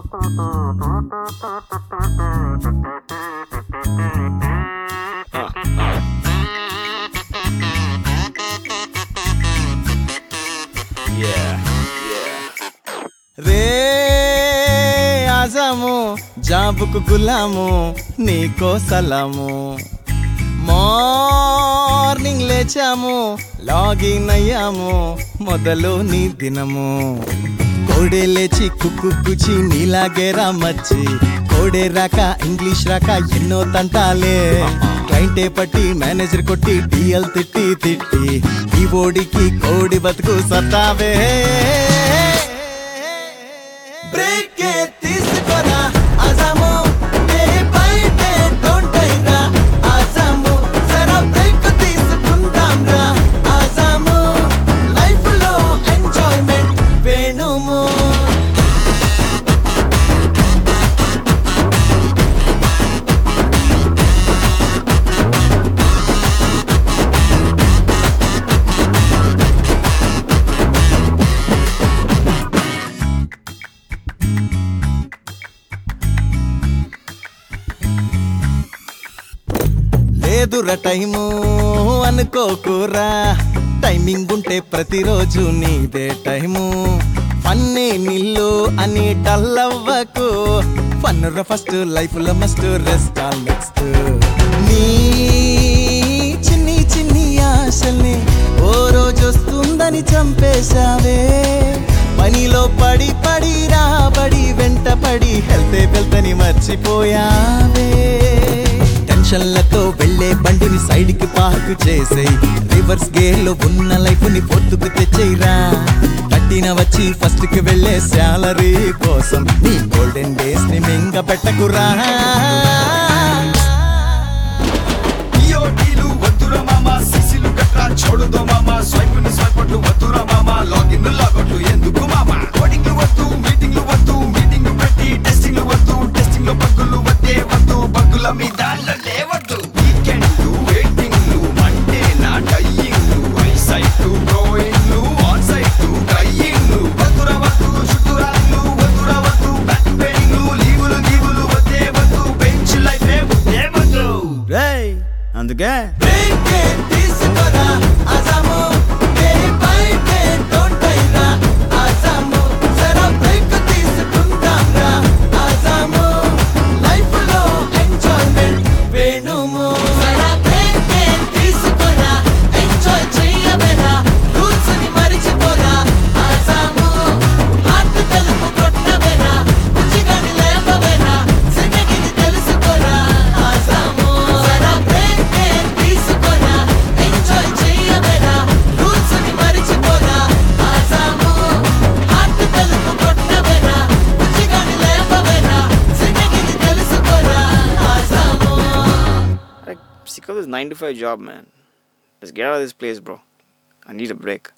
రే ఆజాము జాబుకు గులాము నీకో సలాము morning లేచాము login అయ్యాము మొదలు నీ దినము కోడే లేచి కుక్కు కుచి నీలాగే రామచ్చి కోడే రాక ఇంగ్లీష్ రాక ఎన్నో తంటాలే క్లయింటే పట్టి మేనేజర్ కొట్టి డిఎల్ తిట్టి తిట్టి ఈ ఓడికి కోడి బతుకు సత్తావే బ్రేక్ తీసుకోరా అజాము డే బై డే డోంట్ అయిరా అజాము జరా బ్రేక్ తీసుకుందాం రా అజాము లైఫ్ లో ఎంజాయ్మెంట్ వేణుము లేదురా టైము అనుకోకురా టైమింగ్ ఉంటే ప్రతిరోజు నీదే టైము ఫన్నే నిల్లు అని డల్ అవ్వకు ఫన్నురా ఫస్ట్ లైఫ్ లో మస్ట్ రెస్ట్ ఆల్ నెక్స్ట్ నీ చిన్ని చిన్ని ఆశల్ని ఓ రోజు వస్తుందని చంపేశావే పనిలో పడి పడి రాబడి వెంట పడి హెల్తే వెళ్తని మర్చిపోయావే టెన్షన్లతో వెళ్లే బండిని సైడ్ కి పార్క్ చేసేయ్ రివర్స్ గేర్ లో ఉన్న లైఫ్ ని పొద్దుకు తెచ్చేయరా కట్టిన వచ్చి ఫస్ట్ కి వెళ్లే శాలరీ కోసం నీ గోల్డెన్ డేస్ ని మింగ పెట్టకురా ఈఓటీలు వద్దురా మామ సిసిలు గట్రా చూడదు మామ స్వైపుని స్వైపట్లు వద్దురా మామ లాగిన్ లాగొట్లు ఎందుకు మామ కోడింగ్లు వద్దు మీటింగ్లు వద్దు మీటింగ్ పెట్టి టెస్టింగ్లు వద్దు టెస్టింగ్ లో బగ్గులు వద్దే వద్దు బగ్గుల మీద లేవద్దు వీకెండ్లు వెయిటింగ్లు మండే నా డయ్యింగ్లు ఐ సైట్ గ్రోయింగ్లు ఆన్ సైట్ గయ్యింగ్లు వద్దురా వద్దు శుద్ధురాలు వద్దురా వద్దు బ్యాక్ పెయిన్లు లీవులు గీవులు వద్దే వద్దు బెంచ్ లైఫ్ వద్దే వద్దు రేయ్ అందుకే బ్రేక్ తీసుకోరా అజాము డే బై డే డోంట్ అయిరా అజాము జరా బ్రేక్ తీసుకుందాం రా అజాము లైఫ్ లో ఎంజాయ్మెంట్ వేణుము జరా బ్రేక్ తీసుకోరా ఎంజాయ్ చెయ్యవేరా రూల్స్ ని మరిచిపోరా అజాము హార్ట్ తెలుపు కొట్టవేరా బుజ్జిగాని లేపవేరా సిన్నగిది తెలుసుకోరా అజాము జరా బ్రేక్ తీసుకోరా ఎంజాయ్ చెయ్యవేరా రూల్స్ ని మరిచిపోరా అజాము హార్ట్ తెలుపు కొట్టవేరా బుజ్జిగాని లేపవేరా సిన్నగిది తెలుసుకోరా అజాము Like, sick of this 9 to 5 job, man. Let's get out of this place, bro. I need a break.